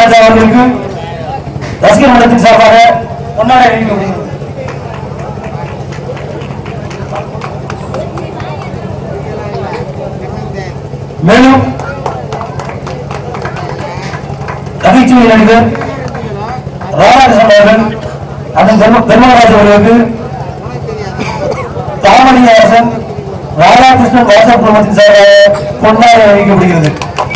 தர்மராஜா அவர்களுக்கு ரசிகர் மன்றத்தின் சார்பாக பொன்னாடை அணிவிக்கப்படுகிறது மேலும் நகைச்சுவை நடிகர் ராதாகிருஷ்ணன் அவர்கள் அண்ணன் தர்ம தர்மராஜ் அவர்களுக்கு தாமணி அரசன் ராதாகிருஷ்ணன் வாட்ஸ்அப் குழுமத்தின் சார்பாக பொன்னாடை அணிவிக்கப்படுகிறது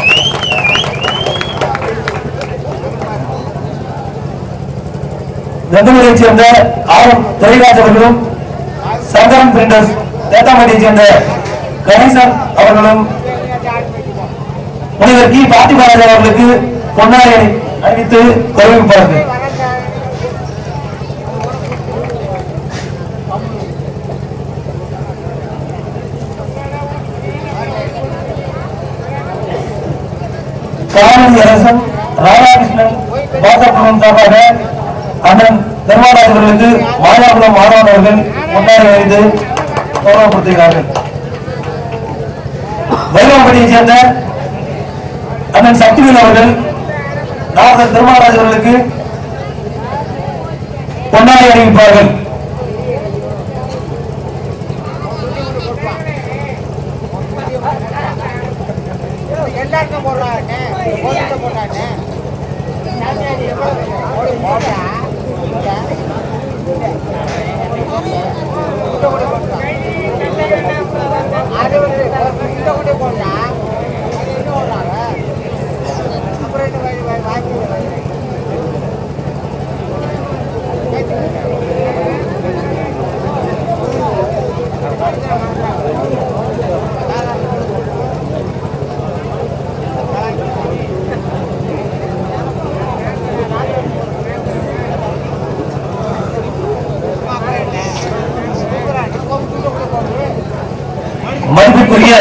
வெங்கமூரையைச் சேர்ந்த ஆர் எம் துரைராஜ் அவர்களும் சங்கரன் பிரிண்டர்ஸ் தேத்தாம்பட்டியைச் சேர்ந்த கணேசன் அவர்களும் முனைவர் கி பாத்திமராஜ் அவர்களுக்கு பொன்னாடை அணி- அணிவித்து கௌரவிப்பார்கள் காமதி அரசன் ராதாகிருஷ்ணன் வாசப்புரம் சார்பாக அண்ணன் தர்மராஜ் அவர்களுக்கு மாயாபுரம் மாணவன் அவர்கள் முன்னாடி வைத்து கௌரவப்படுத்துகிறார்கள் வைரவப்பட்டியைச் சேர்ந்த அண்ணன் சக்திவேல் அவர்கள் நாகர் தர்மராஜ் அவர்களுக்கு பொன்னாடை அணிவிப்பார்கள் எல்லாருக்கும் போடுறாங்க போட்டு போட்டாங்க போடுறா அது வந்து இந்த கூட போடுறா என்ன போடுறாங்க அப்புறம் என்ன வாங்கி வாங்கி மதிப்புக்குரிய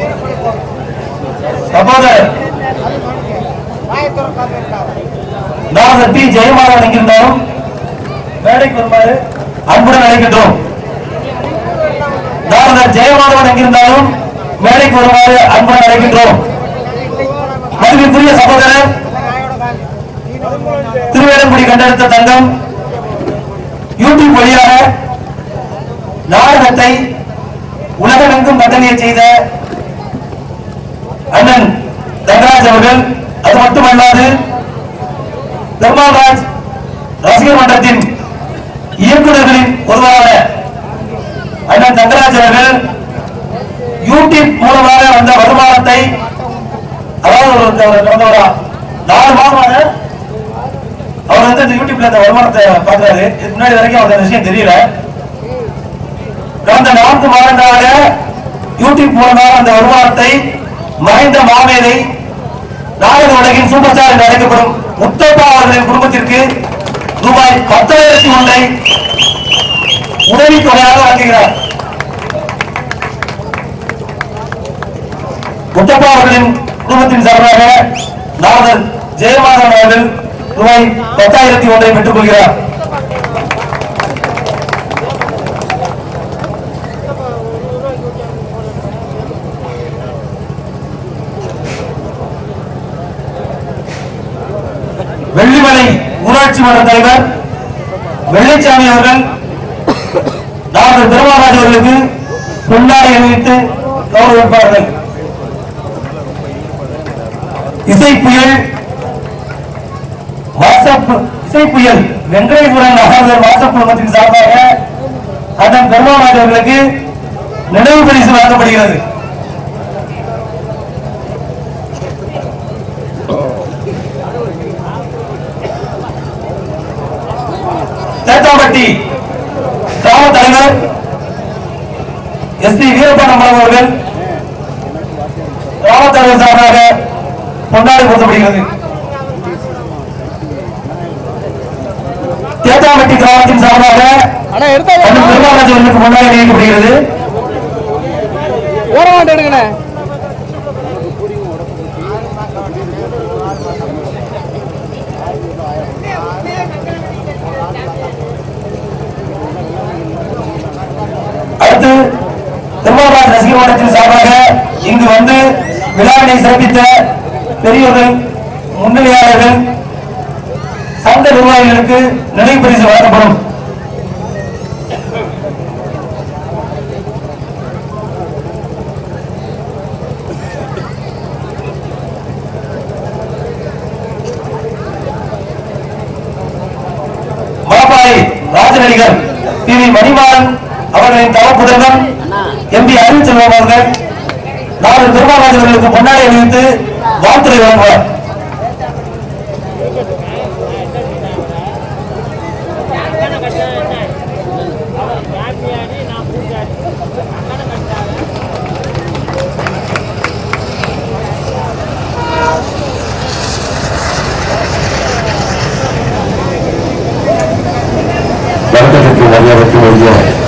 சகோதரர் வாயத்தோடு பார்த்துருக்காங்க நாகர் டி ஜெயமாறன் என்கின்றாலும் மேடைக்கு வருமாறு அன்புடன் அழைக்கின்றோம் நாகர் ஜெயமாதவன் எங்கிருந்தாலும் மேடைக்கு வருமாறு அன்புடன் அழைக்கின்றோம் மதிப்புக்குரிய சகோதரர் திருவேலங்குடி கண்டெடுத்த தங்கம் யூடியூப் வழியாக நாடகத்தை உலகமெங்கும் கண்டறிய செய்த அண்ணன் தங்கராஜ் அவர்கள் அது மட்டுமல்லாது தர்மாராஜ் ரசிகர் மன்றத்தின் இயக்குநர்களின் ஒருவரான அண்ணன் தங்கராஜ் அவர்கள் யூடியூப் மூலமாக வந்த வருமானத்தை அதாவது ஒரு ஒரு கடந்த ஒரு நாலு மாதமாக அவர் வந்து இந்த யூடியூப்ல இந்த வருமானத்தை பார்க்கிறாரு இதுக்கு முன்னாடி வரைக்கும் அவருக்கு அந்த விஷயம் தெரியல கடந்த நான்கு மாதங்களாக யூடியூப் மூலமாக அந்த வருமானத்தை மறைந்த மாமேதை நாடக உலகின் சூப்பர் ஸ்டார் என்று அழைக்கப்படும் முத்தப்பா அவர்களின் குடும்பத்திற்கு ரூபாய் பத்தாயிரத்தி ஒன்றை உதவித் தொகையாக வழங்குகிறார் முத்தப்பா அவர்களின் குடும்பத்தின் சார்பாக நாரதர் ஜெயமாதவன் அவர்கள் ரூபாய் பத்தாயிரத்தி ஒன்றை பெற்றுக் கொள்கிறார் வெள்ளிமலை ஊராட்சி மன்ற தலைவர் வெள்ளைச்சாமி அவர்கள் டாக்டர் திருமாராஜ் அவர்களுக்கு பொன்னாடை அணிவித்து கௌரவிப்பார்கள் இசை புயல் வாட்ஸ்அப் இசை புயல் வெங்கடேஸ்வரன் நகர்தல் வாட்ஸ்அப் குழுமத்தின் சார்பாக அண்ணன் பெருமாராஜ் அவர்களுக்கு நினைவு பரிசு வழங்கப்படுகிறது தேத்தாம்பட்டி கிராம தலைவர் எஸ் பி வீரப்பண்ணம் அவர்கள் கிராம தலைவர் சார்பாக கொண்டாடி கொடுக்கப்படுகிறது தேத்தாம்பட்டி கிராமத்தின் சார்பாக அண்ணா எடுத்தா அண்ணன் பெருமாராஜ் அவர்களுக்கு கொண்டாடி நியமிக்கப்படுகிறது ஓர மாட்டேன் எடுங்கண்ணே அடுத்து திருமாவளவன் ரசிகர் மன்றத்தின் சார்பாக இங்கு வந்து விழாவினை சிறப்பித்த பெரியவர்கள் முன்னிலையாளர்கள் சங்க நிர்வாகிகளுக்கு நினைவு பரிசு வழங்கப்படும் மாப்பாய் ராஜநடிகர் பி வி மணிமாறன் அவர்களின் தவப்புதல்வன் எம் பி அருள் செல்வம் அவர்கள் நாலு திருமாராஜர்களுக்கு பொன்னாடை அணிவித்து வாழ்த்துறை வழங்குவார் வணக்கத்திற்கு மரியாதைக்கு உரிய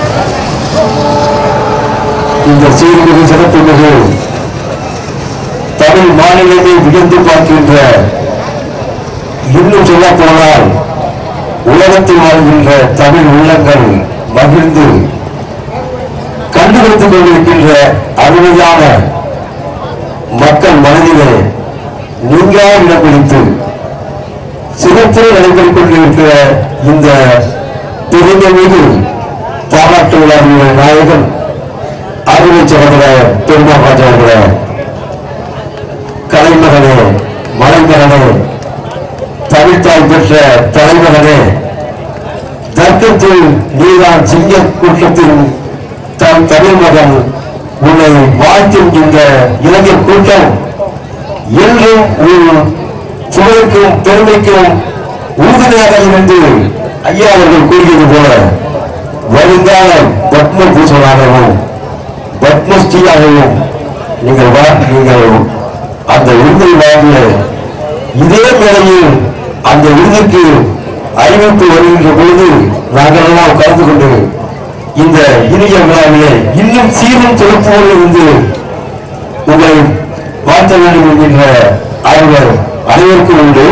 இந்த சீர்மிகு சிறப்புமிகு தமிழ் மாநிலமே வியந்து பார்க்கின்ற இன்னும் சொல்ல போனால் உலகத்தில் வாழ்கின்ற தமிழ் உள்ளங்கள் மகிழ்ந்து கண்டுபிடித்துக் கொண்டிருக்கின்ற அருமையான மக்கள் மனதிலே நீங்கா இடம் பிடித்து சிறப்பில் நடைபெற்றுக் கொண்டிருக்கிற இந்த பெருமை மீது பாராட்டு விழாவுடைய நாயகன் அருமை சகோதர பெருமாள் அவர்கள கலைமகனே மலைமகனே தமிழ்த்தாய் பெற்ற தலைமகனே தர்க்கத்தில் நீதான் சிங்க கூட்டத்தின் தன் தமிழ் மகன் உன்னை வாழ்த்தும் இந்த இளைஞர் கூட்டம் என்றும் உன் சுவைக்கும் பெருமைக்கும் உறுதுணையாக இருந்து ஐயா அவர்கள் கூறியது போல வருங்கால பத்ம பூசனாகவும் பத்மஸ்ரீயாகவும் நீங்கள் வா நீங்கள் அந்த விருதை வாங்கிய இதே வேளையில் அந்த விருதுக்கு அறிவிப்பு வருகின்ற பொழுது நாங்கள் எல்லாம் கலந்து கொண்டு இந்த இனிய விழாவிலே இன்னும் சீரும் சிறப்போடு இருந்து உங்களை வாழ்த்த வேண்டும் என்கின்ற ஆர்வம் அனைவருக்கும் உண்டு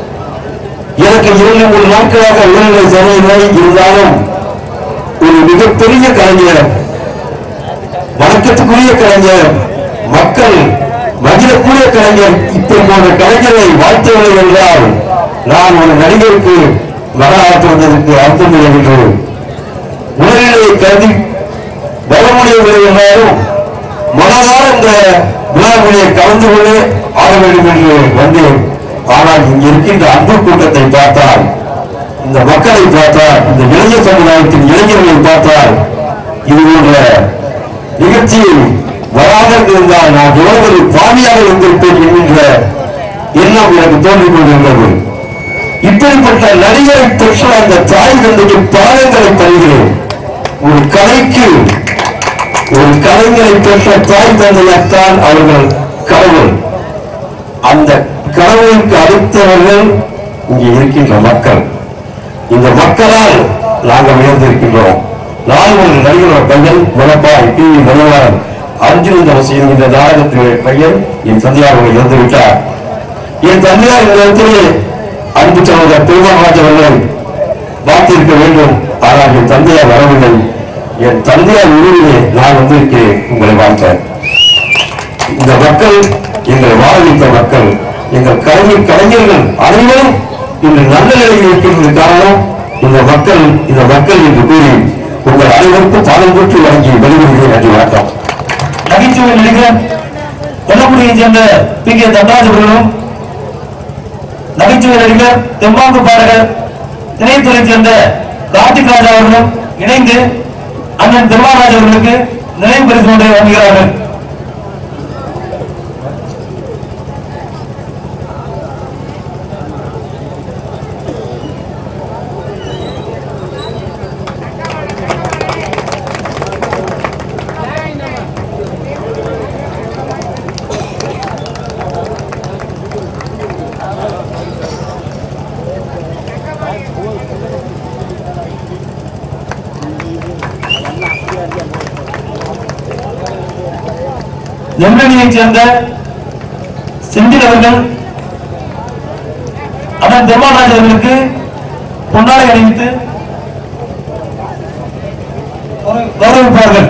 எனக்கு இரண்டு மூன்று நாட்களாக உடல்நிலை சரியில்லை இருந்தாலும் ஒரு மிகப்பெரிய கலைஞர் வணக்கத்துக்குரிய கலைஞர் மக்கள் மகிழக்கூடிய கலைஞர் இப்படி போன்ற கலைஞரை வாழ்த்தவில்லை என்றால் நான் ஒரு நடிகருக்கு மகாராத்து வந்ததற்கு அர்த்தம் இல்லை என்று உடல்நிலையை கருதி வர முடியவில்லை என்றாலும் மனதார இந்த விழாவிலே கலந்து கொண்டு ஆட வேண்டும் என்று வந்தேன் ஆனால் இங்கு இருக்கின்ற அன்பு கூட்டத்தை பார்த்தால் இந்த மக்களை பார்த்தால் இந்த இளைஞர் சமுதாயத்தின் இளைஞர்களை பார்த்தால் இது போன்ற நிகழ்ச்சியில் வராமல் இருந்தால் நான் எவ்வளவு பாவியாக இருந்திருப்பேன் என்கின்ற எண்ணம் எனக்கு தோன்றிக் கொண்டிருந்தது இப்படிப்பட்ட நடிகரை பெற்ற அந்த தாய் தந்தைக்கு பாடங்களை தருகிறேன் ஒரு கலைக்கு ஒரு கலைஞரை பெற்ற தாய் தந்தையாத்தான் அவர்கள் கடவுள் அந்த கடவுளுக்கு அடுத்தவர்கள் இங்கே இருக்கின்ற மக்கள் இந்த மக்களால் நாங்கள் உயர்ந்திருக்கின்றோம் நான் ஒரு நடிகரோட பையன் முனப்பாய் பி வி மணிவாரன் அர்ஜுன் தவசி என்கின்ற நாடகத்தினுடைய பையன் என் தந்தையார் இறந்து விட்டார் என் தந்தையார் இந்த இடத்திலே அன்பு சகோதரர் திருமணராஜ் அவர்கள் பார்த்திருக்க வேண்டும் ஆனால் என் தந்தையார் வரவில்லை என் தந்தையார் உருவிலே நான் வந்திருக்கிறேன் உங்களை வாழ்த்த இந்த மக்கள் எங்களை வாழ வைத்த மக்கள் எங்கள் கலைஞர் கலைஞர்கள் அனைவரும் இன்று நல்ல நிலையில் இருக்கின்றது காரணம் இந்த மக்கள் இந்த மக்கள் என்று கூறி உங்கள் அனைவருக்கும் பாடம் போட்டு வழங்கி வெளிவருகிறேன் நன்றி வணக்கம் நகைச்சுவை நடிகர் கொல்லக்குடியைச் சேர்ந்த பி கே தண்டராஜ் அவர்களும் நகைச்சுவை நடிகர் தெம்மாங்கு பாடகர் திணைத்துறையைச் சேர்ந்த கார்த்திக் ராஜா அவர்களும் இணைந்து அண்ணன் திருமாராஜ் அவர்களுக்கு நினைவு பரிசு ஒன்றை வழங்குகிறார்கள் எம்எல்ஏயைச் சேர்ந்த செந்தில் அவர்கள் அண்ணன் திருமாராஜ் அவர்களுக்கு பொன்னாடை அணிவித்து கௌரவ- கௌரவிப்பார்கள்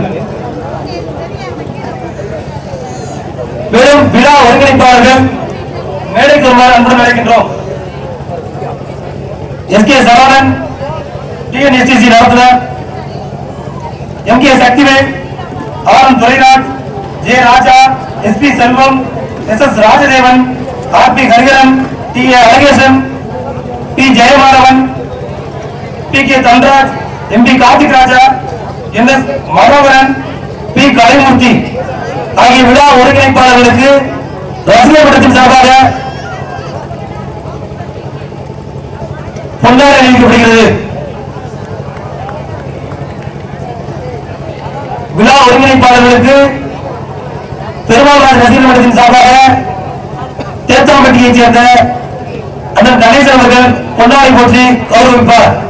மேலும் விழா ஒருங்கிணைப்பாளர்கள் மேடைக்கு வருமாறு அன்புடன் அழைக்கின்றோம் எஸ் கே சரவணன் டிஎன்எஸ்டிசி நடத்துனர் M K Sakthivel R M Durairaj J Raja S P Selvam S S Rajadevan R P Hariharan T A Azhagesan P Jayamadhavan P K Dhanraj M P Karthik Raja N S Manoharan P Kalaimoorthy ஆகிய விழா ஒருங்கிணைப்பாளர்களுக்கு ரசிகர் மன்றத்தின் சார்பாக பொன்னாடை அளிக்கப்படுகிறது விழா ஒருங்கிணைப்பாளர்களுக்கு பெருமாள்ராஜ் ரசிகர் மன்றத்தின் சார்பாக தேத்தாம்பட்டியைச் சேர்ந்த அண்ணன் கணேசன் அவர்கள் பொன்னாடை போற்றி கௌரவிப்பார்